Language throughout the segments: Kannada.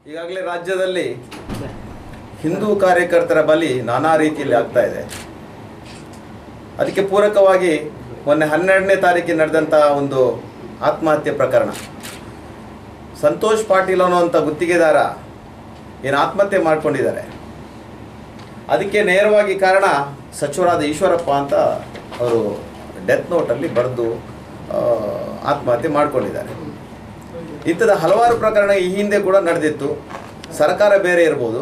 ಈಗಾಗಲೇ ರಾಜ್ಯದಲ್ಲಿ ಹಿಂದೂ ಕಾರ್ಯಕರ್ತರ ಬಲಿ ನಾನಾ ರೀತಿಯಲ್ಲಿ ಆಗ್ತಾ ಇದೆ ಅದಕ್ಕೆ ಪೂರಕವಾಗಿ ಮೊನ್ನೆ ಹನ್ನೆರಡನೇ ತಾರೀಕಿಗೆ ನಡೆದಂಥ ಒಂದು ಆತ್ಮಹತ್ಯೆ ಪ್ರಕರಣ ಸಂತೋಷ್ ಪಾಟೀಲ್ ಅನ್ನುವಂಥ ಗುತ್ತಿಗೆದಾರ ಏನು ಆತ್ಮಹತ್ಯೆ ಮಾಡ್ಕೊಂಡಿದ್ದಾರೆ ಅದಕ್ಕೆ ನೇರವಾಗಿ ಕಾರಣ ಸಚಿವರಾದ ಈಶ್ವರಪ್ಪ ಅಂತ ಅವರು ಡೆತ್ ನೋಟಲ್ಲಿ ಬರೆದು ಆ, ಆತ್ಮಹತ್ಯೆ ಮಾಡ್ಕೊಂಡಿದ್ದಾರೆ ಇಂಥದ್ದು ಹಲವಾರು ಪ್ರಕರಣ ಈ ಹಿಂದೆ ಕೂಡ ನಡೆದಿತ್ತು ಸರ್ಕಾರ ಬೇರೆ ಇರ್ಬೋದು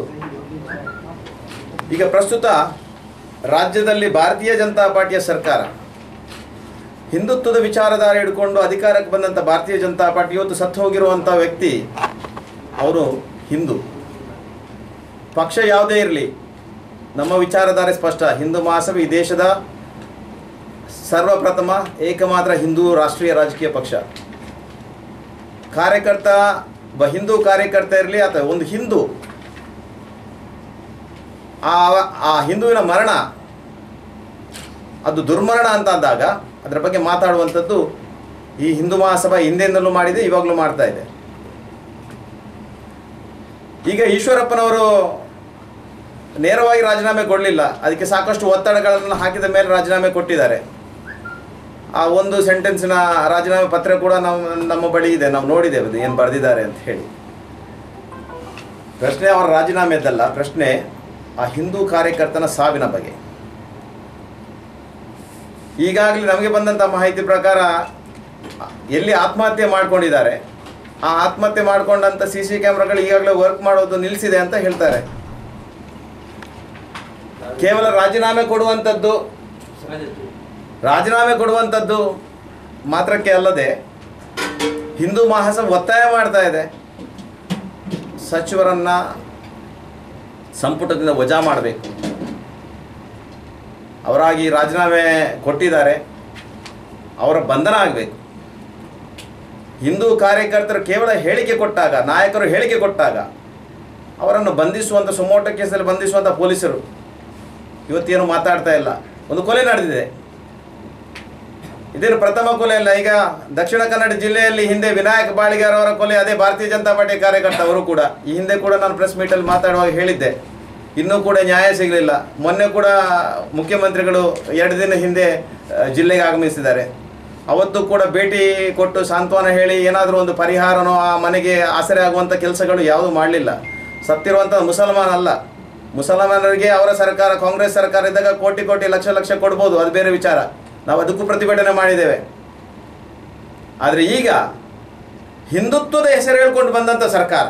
ಈಗ ಪ್ರಸ್ತುತ ರಾಜ್ಯದಲ್ಲಿ ಭಾರತೀಯ ಜನತಾ ಪಾರ್ಟಿಯ ಸರ್ಕಾರ ಹಿಂದುತ್ವದ ವಿಚಾರಧಾರೆ ಹಿಡ್ಕೊಂಡು ಅಧಿಕಾರಕ್ಕೆ ಬಂದಂಥ ಭಾರತೀಯ ಜನತಾ ಪಾರ್ಟಿ ಇವತ್ತು ಸತ್ತು ಹೋಗಿರುವಂಥ ವ್ಯಕ್ತಿ ಅವರು ಹಿಂದೂ ಪಕ್ಷ ಯಾವುದೇ ಇರಲಿ ನಮ್ಮ ವಿಚಾರಧಾರೆ ಸ್ಪಷ್ಟ ಹಿಂದೂ ಮಹಾಸಭೆ ಈ ದೇಶದ ಸರ್ವಪ್ರಥಮ ಏಕಮಾತ್ರ ಹಿಂದೂ ರಾಷ್ಟ್ರೀಯ ರಾಜಕೀಯ ಪಕ್ಷ ಕಾರ್ಯಕರ್ತ ಒಬ್ಬ ಹಿಂದೂ ಕಾರ್ಯಕರ್ತ ಇರಲಿ ಅಥವಾ ಒಂದು ಹಿಂದೂ ಆ ಆ ಹಿಂದುವಿನ ಮರಣ ಅದು ದುರ್ಮರಣ ಅಂತ ಅಂದಾಗ ಅದರ ಬಗ್ಗೆ ಮಾತಾಡುವಂಥದ್ದು ಈ ಹಿಂದೂ ಮಹಾಸಭಾ ಹಿಂದೆಯಿಂದಲೂ ಮಾಡಿದೆ ಇವಾಗಲೂ ಮಾಡ್ತಾ ಇದೆ ಈಗ ಈಶ್ವರಪ್ಪನವರು ನೇರವಾಗಿ ರಾಜೀನಾಮೆ ಕೊಡಲಿಲ್ಲ ಅದಕ್ಕೆ ಸಾಕಷ್ಟು ಒತ್ತಡಗಳನ್ನು ಹಾಕಿದ ಮೇಲೆ ರಾಜೀನಾಮೆ ಕೊಟ್ಟಿದ್ದಾರೆ ಆ ಒಂದು ಸೆಂಟೆನ್ಸಿನ ರಾಜೀನಾಮೆ ಪತ್ರ ಕೂಡ ನಮ್ಮ ನಮ್ಮ ಬಳಿ ಇದೆ ನಾವು ನೋಡಿದ್ದೇವೆ ಅದು ಏನು ಬರೆದಿದ್ದಾರೆ ಅಂತ ಹೇಳಿ ಪ್ರಶ್ನೆ ಅವರ ರಾಜೀನಾಮೆದಲ್ಲ ಪ್ರಶ್ನೆ ಆ ಹಿಂದೂ ಕಾರ್ಯಕರ್ತನ ಸಾವಿನ ಬಗ್ಗೆ ಈಗಾಗಲೇ ನಮಗೆ ಬಂದಂಥ ಮಾಹಿತಿ ಪ್ರಕಾರ ಎಲ್ಲಿ ಆತ್ಮಹತ್ಯೆ ಮಾಡ್ಕೊಂಡಿದ್ದಾರೆ ಆ ಆತ್ಮಹತ್ಯೆ ಮಾಡ್ಕೊಂಡಂಥ ಸಿ ಸಿ ಕ್ಯಾಮ್ರಾಗಳು ಈಗಾಗಲೇ ವರ್ಕ್ ಮಾಡೋದು ನಿಲ್ಲಿಸಿದೆ ಅಂತ ಹೇಳ್ತಾರೆ ಕೇವಲ ರಾಜೀನಾಮೆ ಕೊಡುವಂಥದ್ದು ರಾಜೀನಾಮೆ ಕೊಡುವಂಥದ್ದು ಮಾತ್ರಕ್ಕೆ ಅಲ್ಲದೆ ಹಿಂದೂ ಮಹಾಸಭಾ ಒತ್ತಾಯ ಮಾಡ್ತಾ ಇದೆ ಸಚಿವರನ್ನ ಸಂಪುಟದಿಂದ ವಜಾ ಮಾಡಬೇಕು ಅವರಾಗಿ ರಾಜೀನಾಮೆ ಕೊಟ್ಟಿದ್ದಾರೆ ಅವರ ಬಂಧನ ಆಗಬೇಕು ಹಿಂದೂ ಕಾರ್ಯಕರ್ತರು ಕೇವಲ ಹೇಳಿಕೆ ಕೊಟ್ಟಾಗ ನಾಯಕರು ಹೇಳಿಕೆ ಕೊಟ್ಟಾಗ ಅವರನ್ನು ಬಂಧಿಸುವಂಥ ಸುಮೋಟ ಕೇಸಲ್ಲಿ ಬಂಧಿಸುವಂಥ ಪೊಲೀಸರು ಇವತ್ತೇನು ಮಾತಾಡ್ತಾ ಇಲ್ಲ ಒಂದು ಕೊಲೆ ನಡೆದಿದೆ ಇದೇನು ಪ್ರಥಮ ಕೊಲೆ ಅಲ್ಲ ಈಗ ದಕ್ಷಿಣ ಕನ್ನಡ ಜಿಲ್ಲೆಯಲ್ಲಿ ಹಿಂದೆ ವಿನಾಯಕ್ ಬಾಳಿಗಾರ್ ಅವರ ಕೊಲೆ ಅದೇ ಭಾರತೀಯ ಜನತಾ ಪಾರ್ಟಿ ಕಾರ್ಯಕರ್ತ ಅವರು ಕೂಡ ಈ ಹಿಂದೆ ಕೂಡ ನಾನು ಪ್ರೆಸ್ ಮೀಟಲ್ಲಿ ಮಾತಾಡುವಾಗ ಹೇಳಿದ್ದೆ ಇನ್ನೂ ಕೂಡ ನ್ಯಾಯ ಸಿಗಲಿಲ್ಲ ಮೊನ್ನೆ ಕೂಡ ಮುಖ್ಯಮಂತ್ರಿಗಳು ಎರಡು ದಿನ ಹಿಂದೆ ಆ, ಜಿಲ್ಲೆಗೆ ಆಗಮಿಸಿದ್ದಾರೆ ಅವತ್ತು ಕೂಡ ಭೇಟಿ ಕೊಟ್ಟು ಸಾಂತ್ವನ ಹೇಳಿ ಏನಾದರೂ ಒಂದು ಪರಿಹಾರನೋ ಆ ಮನೆಗೆ ಆಸರೆ ಆಗುವಂಥ ಕೆಲಸಗಳು ಯಾವುದೂ ಮಾಡಲಿಲ್ಲ ಸತ್ತಿರುವಂಥ ಮುಸಲ್ಮಾನ್ ಅಲ್ಲ ಮುಸಲ್ಮಾನರಿಗೆ ಅವರ ಸರ್ಕಾರ ಕಾಂಗ್ರೆಸ್ ಸರ್ಕಾರ ಇದ್ದಾಗ ಕೋಟಿ ಕೋಟಿ ಲಕ್ಷ ಲಕ್ಷ ಕೊಡ್ಬೋದು ಅದು ಬೇರೆ ವಿಚಾರ ನಾವು ಅದಕ್ಕೂ ಪ್ರತಿಭಟನೆ ಮಾಡಿದ್ದೇವೆ ಆದರೆ ಈಗ ಹಿಂದುತ್ವದ ಹೆಸರು ಹೇಳ್ಕೊಂಡು ಬಂದಂಥ ಸರ್ಕಾರ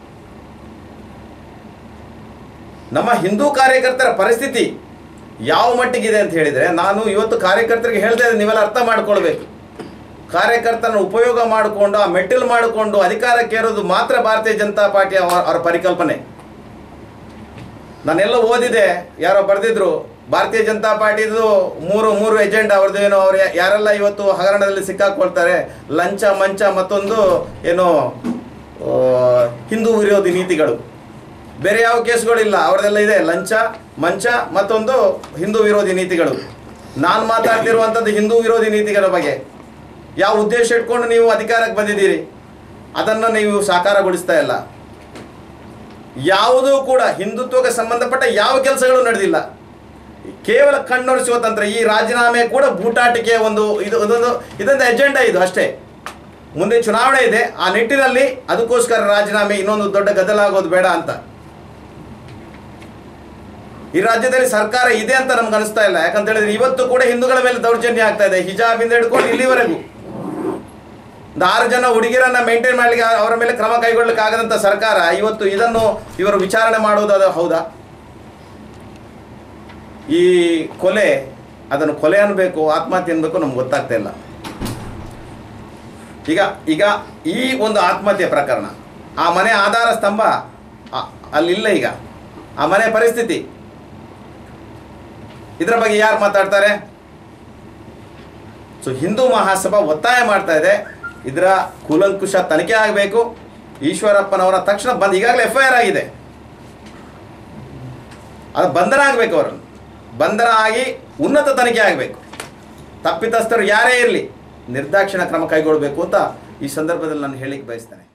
ನಮ್ಮ ಹಿಂದೂ ಕಾರ್ಯಕರ್ತರ ಪರಿಸ್ಥಿತಿ ಯಾವ ಮಟ್ಟಿಗಿದೆ ಅಂತ ಹೇಳಿದರೆ ನಾನು ಇವತ್ತು ಕಾರ್ಯಕರ್ತರಿಗೆ ಹೇಳ್ತಾ ಇದ್ದೀನಿ ನೀವೆಲ್ಲ ಅರ್ಥ ಮಾಡ್ಕೊಳ್ಬೇಕು ಕಾರ್ಯಕರ್ತನ ಉಪಯೋಗ ಮಾಡಿಕೊಂಡು ಆ ಮೆಟ್ಟಿಲು ಮಾಡಿಕೊಂಡು ಅಧಿಕಾರಕ್ಕೆ ಏರೋದು ಮಾತ್ರ ಭಾರತೀಯ ಜನತಾ ಪಾರ್ಟಿಯ ಅವರ ಅವರ ಪರಿಕಲ್ಪನೆ ನಾನೆಲ್ಲ ಓದಿದೆ ಯಾರೋ ಬರೆದಿದ್ರು ಭಾರತೀಯ ಜನತಾ ಪಾರ್ಟಿದು ಮೂರು ಮೂರು ಎಜೆಂಡಾ ಅವ್ರದ್ದು ಏನು ಅವ್ರು ಯಾ- ಯಾರೆಲ್ಲ ಇವತ್ತು ಹಗರಣದಲ್ಲಿ ಸಿಕ್ಕಾಕೊಳ್ತಾರೆ ಲಂಚ ಮಂಚ ಮತ್ತೊಂದು ಏನು ಆ, ಹಿಂದೂ ವಿರೋಧಿ ನೀತಿಗಳು ಬೇರೆ ಯಾವ ಕೇಸ್ಗಳಿಲ್ಲ ಅವ್ರದ್ದೆಲ್ಲ ಇದೆ ಲಂಚ ಮಂಚ ಮತ್ತೊಂದು ಹಿಂದೂ ವಿರೋಧಿ ನೀತಿಗಳು ನಾನು ಮಾತಾಡ್ತಿರುವಂಥದ್ದು ಹಿಂದೂ ವಿರೋಧಿ ನೀತಿಗಳ ಬಗ್ಗೆ ಯಾವ ಉದ್ದೇಶ ಇಟ್ಕೊಂಡು ನೀವು ಅಧಿಕಾರಕ್ಕೆ ಬಂದಿದ್ದೀರಿ ಅದನ್ನು ನೀವು ಸಾಕಾರಗೊಳಿಸ್ತಾ ಇಲ್ಲ ಯಾವುದೂ ಕೂಡ ಹಿಂದುತ್ವಕ್ಕೆ ಸಂಬಂಧಪಟ್ಟ ಯಾವ ಕೆಲಸಗಳು ನಡೆದಿಲ್ಲ ಕೇವಲ ಕಣ್ಣೊರೆಸುವ ತಂತ್ರ ಈ ರಾಜೀನಾಮೆ ಕೂಡ ಬೂಟಾಟಿಕೆಯ ಒಂದು ಇದು ಇದೊಂದು ಇದೊಂದು ಎಜೆಂಡಾ ಇದು ಅಷ್ಟೇ ಮುಂದೆ ಚುನಾವಣೆ ಇದೆ ಆ ನಿಟ್ಟಿನಲ್ಲಿ ಅದಕ್ಕೋಸ್ಕರ ರಾಜೀನಾಮೆ ಇನ್ನೊಂದು ದೊಡ್ಡ ಗದ್ದಲ ಆಗೋದು ಬೇಡ ಅಂತ ಈ ರಾಜ್ಯದಲ್ಲಿ ಸರ್ಕಾರ ಇದೆ ಅಂತ ನಮ್ಗೆ ಅನಿಸ್ತಾ ಇಲ್ಲ ಯಾಕಂತ ಹೇಳಿದ್ರೆ ಇವತ್ತು ಕೂಡ ಹಿಂದೂಗಳ ಮೇಲೆ ದೌರ್ಜನ್ಯ ಆಗ್ತಾ ಇದೆ ಹಿಜಾಬಿಂದ ಹಿಡ್ಕೊಂಡು ಇಲ್ಲಿವರೆಗೂ ಒಂದು ಆರು ಜನ ಹುಡುಗಿರನ್ನ ಮೇಂಟೈನ್ ಮಾಡಲಿಕ್ಕೆ ಅವರ ಮೇಲೆ ಕ್ರಮ ಕೈಗೊಳ್ಳಲಿಕ್ಕೆ ಆಗದಂಥ ಸರ್ಕಾರ ಇವತ್ತು ಇದನ್ನು ಇವರು ವಿಚಾರಣೆ ಮಾಡುವುದು ಅದು ಹೌದಾ ಈ ಕೊಲೆ ಅದನ್ನು ಕೊಲೆ ಅನ್ಬೇಕು ಆತ್ಮಹತ್ಯೆ ಅನ್ಬೇಕು ನಮ್ಗೆ ಗೊತ್ತಾಗ್ತಾ ಇಲ್ಲ ಈಗ ಈಗ ಈ ಒಂದು ಆತ್ಮಹತ್ಯೆ ಪ್ರಕರಣ ಆ ಮನೆ ಆಧಾರ ಸ್ತಂಭ ಆ- ಅಲ್ಲಿಲ್ಲ ಈಗ ಆ ಮನೆ ಪರಿಸ್ಥಿತಿ ಇದರ ಬಗ್ಗೆ ಯಾರು ಮಾತಾಡ್ತಾರೆ ಸೊ ಹಿಂದೂ ಮಹಾಸಭಾ ಒತ್ತಾಯ ಮಾಡ್ತಾ ಇದೆ ಇದರ ಕೂಲಂಕುಷ ತನಿಖೆ ಆಗಬೇಕು ಈಶ್ವರಪ್ಪನವರ ತಕ್ಷಣ ಬಂದ್ ಈಗಾಗಲೇ ಎಫ್ ಐ ಆರ್ ಆಗಿದೆ ಅದು ಬಂಧನ ಆಗಬೇಕು ಅವರನ್ನು ಬಂಧನ ಆಗಿ ಉನ್ನತ ತನಿಖೆ ಆಗಬೇಕು ತಪ್ಪಿತಸ್ಥರು ಯಾರೇ ಇರಲಿ ನಿರ್ದಾಕ್ಷಿಣ ಕ್ರಮ ಕೈಗೊಳ್ಳಬೇಕು ಅಂತ ಈ ಸಂದರ್ಭದಲ್ಲಿ ನಾನು ಹೇಳಿಕ್ಕೆ ಬಯಸ್ತೇನೆ